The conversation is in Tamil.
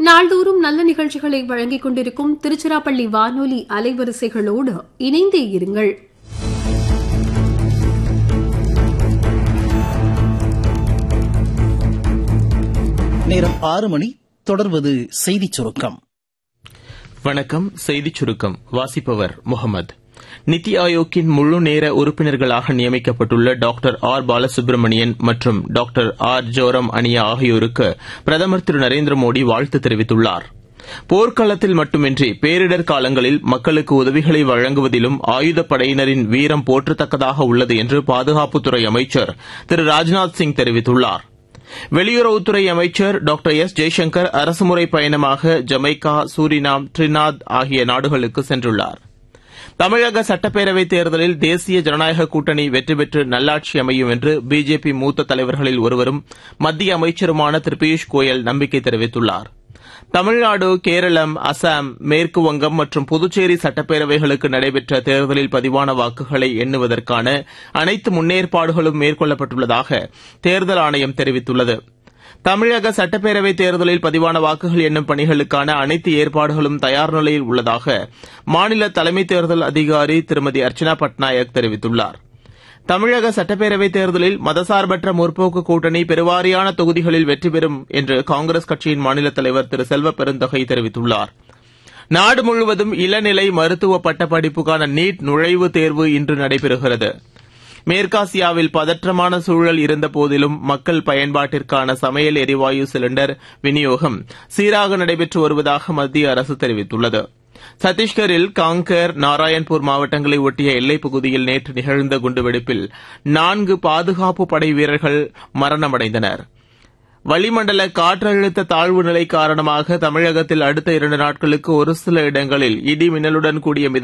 நாள்தோறும் நல்ல நிகழ்ச்சிகளை வழங்கிக் கொண்டிருக்கும் திருச்சிராப்பள்ளி வானொலி அலைவரிசைகளோடு இணைந்தே இருங்கள் நேரம் ஆறு மணி தொடர்வது செய்திச் சுருக்கம் வணக்கம் செய்திச் சுருக்கம் வாசிப்பவர் முகமது நித்தி ஆயோக்கின் முழு நேர உறுப்பினர்களாக நியமிக்கப்பட்டுள்ள டாக்டர் ஆர் பாலசுப்ரமணியன் மற்றும் டாக்டர் ஆர் ஜோரம் அனியா ஆகியோருக்கு பிரதமர் திரு நரேந்திர மோடி வாழ்த்து தெரிவித்துள்ளார் போர்க்களத்தில் மட்டுமின்றி பேரிடர் காலங்களில் மக்களுக்கு உதவிகளை வழங்குவதிலும் ஆயுதப்படையினரின் வீரம் போற்றத்தக்கதாக உள்ளது என்று பாதுகாப்புத்துறை அமைச்சர் திரு ராஜ்நாத் சிங் தெரிவித்துள்ளார் வெளியுறவுத்துறை அமைச்சர் டாக்டர் எஸ் ஜெய்சங்கர் அரசுமுறை பயணமாக ஜமைக்கா சூரினாம் ட்ரினாத் ஆகிய நாடுகளுக்கு சென்றுள்ளார் தமிழக சட்டப்பேரவைத் தேர்தலில் தேசிய ஜனநாயக கூட்டணி வெற்றி பெற்று நல்லாட்சி அமையும் என்று பிஜேபி மூத்த தலைவர்களில் ஒருவரும் மத்திய அமைச்சருமான திரு பியூஷ் கோயல் நம்பிக்கை தெரிவித்துள்ளார் தமிழ்நாடு கேரளம் அசாம் மேற்கு வங்கம் மற்றும் புதுச்சேரி சட்டப்பேரவைகளுக்கு நடைபெற்ற தேர்தலில் பதிவான வாக்குகளை எண்ணுவதற்கான அனைத்து முன்னேற்பாடுகளும் மேற்கொள்ளப்பட்டுள்ளதாக தேர்தல் ஆணையம் தெரிவித்துள்ளது தமிழக சட்டப்பேரவைத் தேர்தலில் பதிவான வாக்குகள் எண்ணும் பணிகளுக்கான அனைத்து ஏற்பாடுகளும் தயார் நிலையில் உள்ளதாக மாநில தலைமை தேர்தல் அதிகாரி திருமதி அர்ச்சனா பட்நாயக் தெரிவித்துள்ளார் தமிழக சட்டப்பேரவைத் தேர்தலில் மதசார்பற்ற முற்போக்கு கூட்டணி பெருவாரியான தொகுதிகளில் வெற்றி பெறும் என்று காங்கிரஸ் கட்சியின் மாநில தலைவர் திரு செல்வ பெருந்தகை தெரிவித்துள்ளார் நாடு முழுவதும் இளநிலை மருத்துவ பட்டப்படிப்புக்கான நீட் நுழைவுத் தேர்வு இன்று நடைபெறுகிறது மேற்காசியாவில் பதற்றமான சூழல் இருந்தபோதிலும் மக்கள் பயன்பாட்டிற்கான சமையல் எரிவாயு சிலிண்டர் விநியோகம் சீராக நடைபெற்று வருவதாக மத்திய அரசு தெரிவித்துள்ளது சத்தீஸ்கரில் காங்கர் நாராயண்பூர் மாவட்டங்களை ஒட்டிய எல்லைப் பகுதியில் நேற்று நிகழ்ந்த குண்டுவெடிப்பில் நான்கு பாதுகாப்பு படை வீரர்கள் மரணமடைந்தனர் வளிமண்டல காற்றழுத்த தாழ்வு நிலை காரணமாக தமிழகத்தில் அடுத்த இரண்டு நாட்களுக்கு ஒரு சில இடங்களில் இடி மின்னலுடன் கூடிய மித